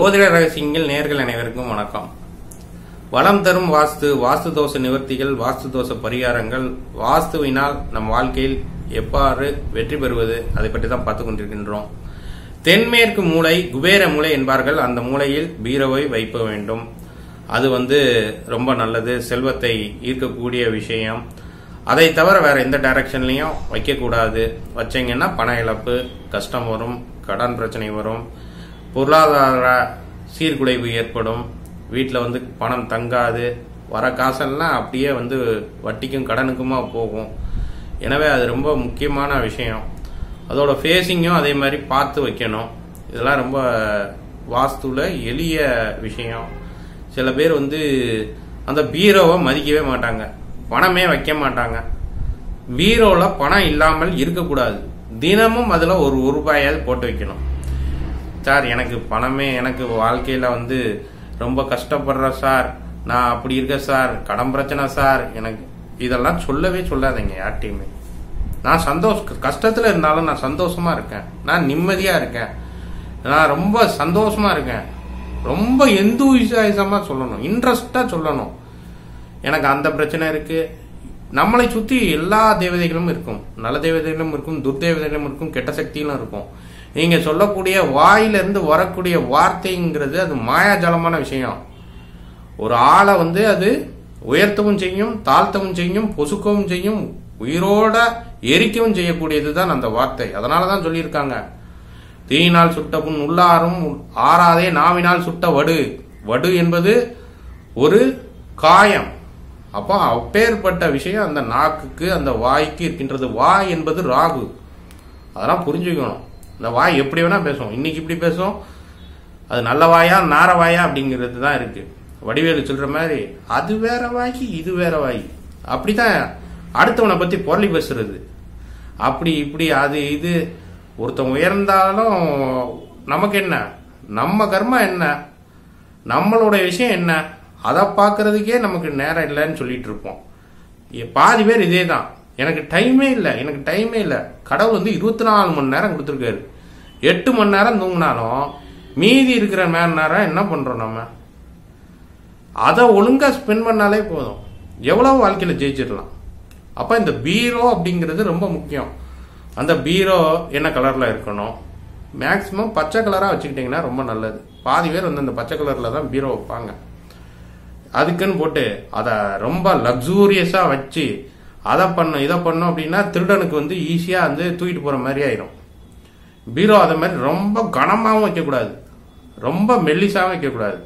ஜோதிட ரகசியங்கள் நேர்கள் அனைவருக்கும் வணக்கம் வளம் தரும் வாஸ்து வாஸ்து தோஷ நிவர்த்திகள் வாஸ்து தோஷ பரிகாரங்கள் வாஸ்துவினால் நம் வாழ்க்கையில் எவ்வாறு வெற்றி பெறுவது அதை பற்றி தான் பார்த்து கொண்டிருக்கின்றோம் தென்மேற்கு மூலை குபேர மூலை என்பார்கள் அந்த மூலையில் பீரோவை வைக்க வேண்டும் அது வந்து ரொம்ப நல்லது செல்வத்தை ஈர்க்கக்கூடிய விஷயம் அதை தவிர வேற எந்த டைரக்ஷன்லையும் வைக்கக்கூடாது வச்சீங்கன்னா பண இழப்பு கஷ்டம் வரும் கடன் பிரச்சனை வரும் பொருளாதார சீர்குலைவு ஏற்படும் வீட்டில் வந்து பணம் தங்காது வர காசெல்லாம் அப்படியே வந்து வட்டிக்கும் கடனுக்குமா போகும் எனவே அது ரொம்ப முக்கியமான விஷயம் அதோட ஃபேஸிங்கும் அதே மாதிரி பார்த்து வைக்கணும் இதெல்லாம் ரொம்ப வாஸ்துல எளிய விஷயம் சில பேர் வந்து அந்த பீரோவை மதிக்கவே மாட்டாங்க பணமே வைக்க மாட்டாங்க பீரோவில் பணம் இல்லாமல் இருக்கக்கூடாது தினமும் அதில் ஒரு ஒரு ரூபாயாவது போட்டு வைக்கணும் சார் எனக்கு பணமே எனக்கு வாழ்க்கையில் வந்து ரொம்ப கஷ்டப்படுறேன் சார் நான் அப்படி இருக்கேன் சார் கடன் பிரச்சனை சார் எனக்கு இதெல்லாம் சொல்லவே சொல்லாதீங்க யார்ட்டையுமே நான் சந்தோஷ கஷ்டத்தில் இருந்தாலும் நான் சந்தோஷமா இருக்கேன் நான் நிம்மதியா இருக்கேன் நான் ரொம்ப சந்தோஷமா இருக்கேன் ரொம்ப எந்தூசாயசமா சொல்லணும் இன்ட்ரெஸ்டா சொல்லணும் எனக்கு அந்த பிரச்சனை இருக்கு நம்மளை சுத்தி எல்லா தேவதைகளும் இருக்கும் நல்ல தேவதைகளும் இருக்கும் துர்தேவதைகளும் இருக்கும் கெட்ட சக்திகளும் இருக்கும் நீங்க சொல்லக்கூடிய வாயிலிருந்து வரக்கூடிய வார்த்தைங்கிறது அது மாயாஜாலமான விஷயம் ஒரு ஆளை வந்து அது உயர்த்தவும் செய்யும் தாழ்த்தவும் செய்யும் பொசுக்கவும் செய்யும் உயிரோட எரிக்கவும் செய்யக்கூடியது தான் அந்த வார்த்தை அதனால தான் சொல்லியிருக்காங்க தீயினால் சுட்ட புண் உள்ளாரும் ஆறாதே நாவினால் சுட்ட வடு வடு என்பது ஒரு காயம் அப்போ அப்பேற்பட்ட விஷயம் அந்த நாக்குக்கு அந்த வாய்க்கு இருக்கின்றது வாய் என்பது ராகு அதெல்லாம் புரிஞ்சுக்கணும் இந்த வாய் எப்படி வேணா பேசும் இன்னைக்கு இப்படி பேசும் அது நல்ல வாயா நார வாயா அப்படிங்கிறது தான் இருக்கு வடிவேலு சொல்ற மாதிரி அது வேற வாய் இது வேற வாய் அப்படிதான் அடுத்தவனை பத்தி பொருளி பேசுறது அப்படி இப்படி அது இது ஒருத்தன் உயர்ந்தாலும் நமக்கு என்ன நம்ம கர்மா என்ன நம்மளோட விஷயம் என்ன அதை பார்க்கறதுக்கே நமக்கு நேரம் இல்லைன்னு சொல்லிட்டு இருப்போம் எ- பாதி பேர் இதே தான் எனக்கு டைமே இல்லை எனக்கு டைமே இல்லை கடவுள் வந்து இருபத்தி நாலு மணி நேரம் கொடுத்துருக்காரு எட்டு மணி நேரம் தூங்கினாலும் மீதி இருக்கிற மணி நேரம் என்ன பண்றோம் நம்ம அதை ஒழுங்கா ஸ்பெண்ட் பண்ணாலே போதும் எவ்வளவு வாழ்க்கையில ஜெயிச்சிடலாம் அப்ப இந்த பீரோ அப்படிங்கிறது ரொம்ப முக்கியம் அந்த பீரோ என்ன கலர்ல இருக்கணும் மேக்சிமம் பச்சை கலரா வச்சுக்கிட்டீங்கன்னா ரொம்ப நல்லது பாதி பேர் வந்து அந்த பச்சை கலர்ல தான் பீரோ வைப்பாங்க அதுக்குன்னு போட்டு அதை ரொம்ப லக்ஸூரியஸா வச்சு அதை பண்ணும் இதை பண்ணும் அப்படின்னா திருடனுக்கு வந்து ஈஸியா வந்து தூக்கிட்டு போற மாதிரி ஆயிரும் பீரோ அதை மாதிரி ரொம்ப கனமாவும் வைக்கக்கூடாது ரொம்ப மெல்லிசாவும் வைக்கக்கூடாது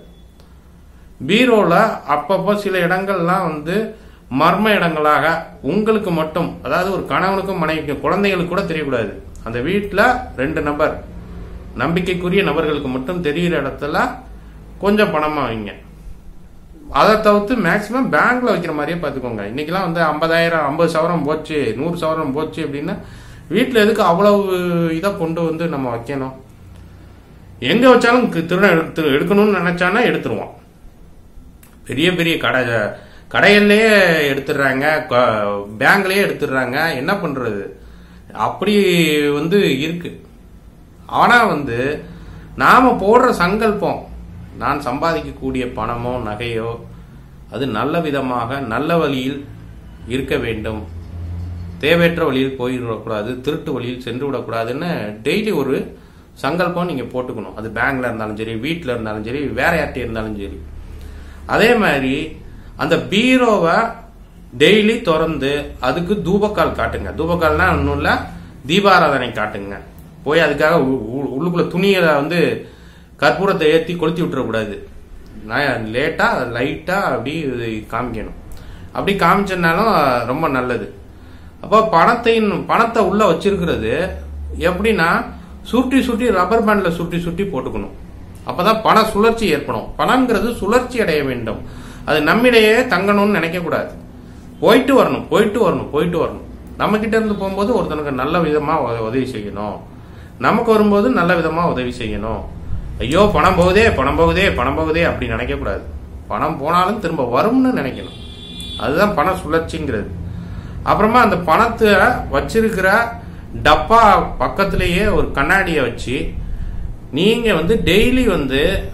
பீரோல அப்பப்போ சில இடங்கள்லாம் வந்து மர்ம இடங்களாக உங்களுக்கு மட்டும் அதாவது ஒரு கணவனுக்கும் மனைவிக்கும் குழந்தைகளுக்கு கூட தெரியக்கூடாது அந்த வீட்டில் ரெண்டு நபர் நம்பிக்கைக்குரிய நபர்களுக்கு மட்டும் தெரிகிற இடத்துல கொஞ்சம் பணமா வைங்க அதை தவிர்த்து மேக்சிமம் பேங்க்ல வைக்கிற மாதிரியே பார்த்துக்கோங்க இன்னைக்கெல்லாம் வந்து ஐம்பதாயிரம் ஐம்பது சவரம் போச்சு நூறு சவரம் போச்சு அப்படின்னா வீட்டில் எதுக்கு அவ்வளவு இதை கொண்டு வந்து நம்ம வைக்கணும் எங்க வச்சாலும் கு- திருடன் எடுத்து எடுக்கணும்னு நினைச்சானா எடுத்துருவான் பெரிய பெரிய கடை கடைகள்லயே எடுத்துடுறாங்க க- பேங்க்லயே எடுத்துடுறாங்க என்ன பண்றது அப்படி வந்து இருக்கு ஆனா வந்து நாம போடுற சங்கல்பம் நான் சம்பாதிக்கக்கூடிய பணமோ நகையோ அது நல்ல விதமாக நல்ல வழியில் இருக்க வேண்டும் தேவையற்ற வழியில் போயிடக்கூடாது திருட்டு வழியில் சென்று விடக்கூடாதுன்னு டெய்லி ஒரு சங்கல்பம் நீங்க போட்டுக்கணும் அது பேங்க்ல இருந்தாலும் சரி வீட்டில் இருந்தாலும் சரி வேற யார்கிட்ட இருந்தாலும் சரி அதே மாதிரி அந்த பீரோவை டெய்லி திறந்து அதுக்கு தூபக்கால் காட்டுங்க தூபக்கால்னா ஒன்றும் இல்லை தீபாராதனை காட்டுங்க போய் அதுக்காக உ- உ- உள்ளுக்குள்ள துணியை வந்து கற்பூரத்தை ஏற்றி கொளுத்தி விட்டுறக்கூடாது நான் லேட்டா லைட்டா அப்படி இது காமிக்கணும் அப்படி காமிச்சனாலும் ரொம்ப நல்லது அப்போ பணத்தையும் பணத்தை உள்ள வச்சிருக்கிறது எப்படின்னா சுற்றி சுற்றி ரப்பர் பேண்ட்ல சுற்றி சுற்றி போட்டுக்கணும் அப்பதான் பண சுழற்சி ஏற்படும் பணம்ங்கிறது சுழற்சி அடைய வேண்டும் அது நம்மிடையே தங்கணும்னு நினைக்க கூடாது போயிட்டு வரணும் போயிட்டு வரணும் போயிட்டு வரணும் நம்ம கிட்ட இருந்து போகும்போது ஒருத்தனுக்கு நல்ல விதமா உத- உதவி செய்யணும் நமக்கு வரும்போது நல்ல விதமா உதவி செய்யணும் ஐயோ பணம் போகுதே பணம் போகுதே பணம் போகுதே அப்படி நினைக்க கூடாது பணம் போனாலும் திரும்ப வரும்னு நினைக்கணும் அதுதான் பண சுழற்சிங்கிறது அப்புறமா அந்த பணத்தை வச்சிருக்கிற டப்பா பக்கத்திலேயே ஒரு கண்ணாடியை வச்சு நீங்க வந்து டெய்லி வந்து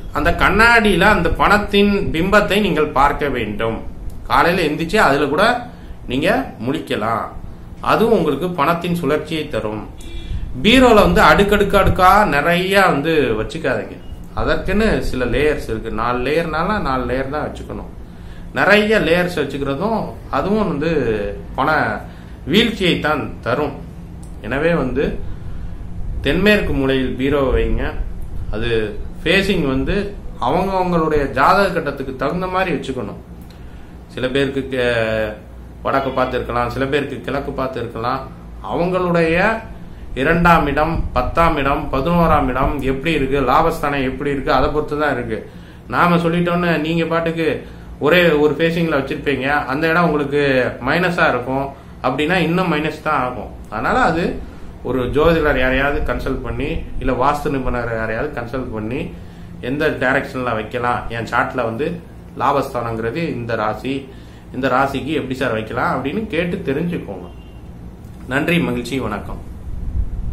அந்த கண்ணாடியில அந்த பணத்தின் பிம்பத்தை நீங்கள் பார்க்க வேண்டும் காலையில எந்திரிச்சு அதுல கூட நீங்க முழிக்கலாம் அதுவும் உங்களுக்கு பணத்தின் சுழற்சியை தரும் பீரோல வந்து அடுக்கடுக்கு அடுக்கா நிறைய வந்து வச்சுக்காதீங்க அதற்குன்னு சில லேயர்ஸ் இருக்கு நாலு லேயர்னால நாலு லேயர் தான் வச்சுக்கணும் நிறைய லேயர்ஸ் வச்சுக்கிறதும் அதுவும் வந்து பண வீழ்ச்சியை தான் தரும் எனவே வந்து தென்மேற்கு மூலையில் பீரோவை வைங்க அது ஃபேஸிங் வந்து அவங்க அவங்களுடைய ஜாதக கட்டத்துக்கு தகுந்த மாதிரி வச்சுக்கணும் சில பேருக்கு கே- வடக்கு பார்த்து இருக்கலாம் சில பேருக்கு கிழக்கு பார்த்து இருக்கலாம் அவங்களுடைய இரண்டாம் இடம் பத்தாம் இடம் பதினோராம் இடம் எப்படி இருக்கு லாபஸ்தானம் எப்படி இருக்கு அதை பொறுத்து தான் இருக்கு நாம சொல்லிட்டோன்னு நீங்க பாட்டுக்கு ஒரே ஒரு ஃபேஸிங்ல வச்சிருப்பீங்க அந்த இடம் உங்களுக்கு மைனஸா இருக்கும் அப்படின்னா இன்னும் மைனஸ் தான் ஆகும் அதனால அது ஒரு ஜோதிடர் யாரையாவது கன்சல்ட் பண்ணி இல்ல வாஸ்து நிபுணர் யாரையாவது கன்சல்ட் பண்ணி எந்த டைரக்ஷன்ல வைக்கலாம் என் சார்ட்ல வந்து லாபஸ்தானங்கிறது இந்த ராசி இந்த ராசிக்கு எப்படி சார் வைக்கலாம் அப்படின்னு கேட்டு தெரிஞ்சுக்கோங்க நன்றி மகிழ்ச்சி வணக்கம்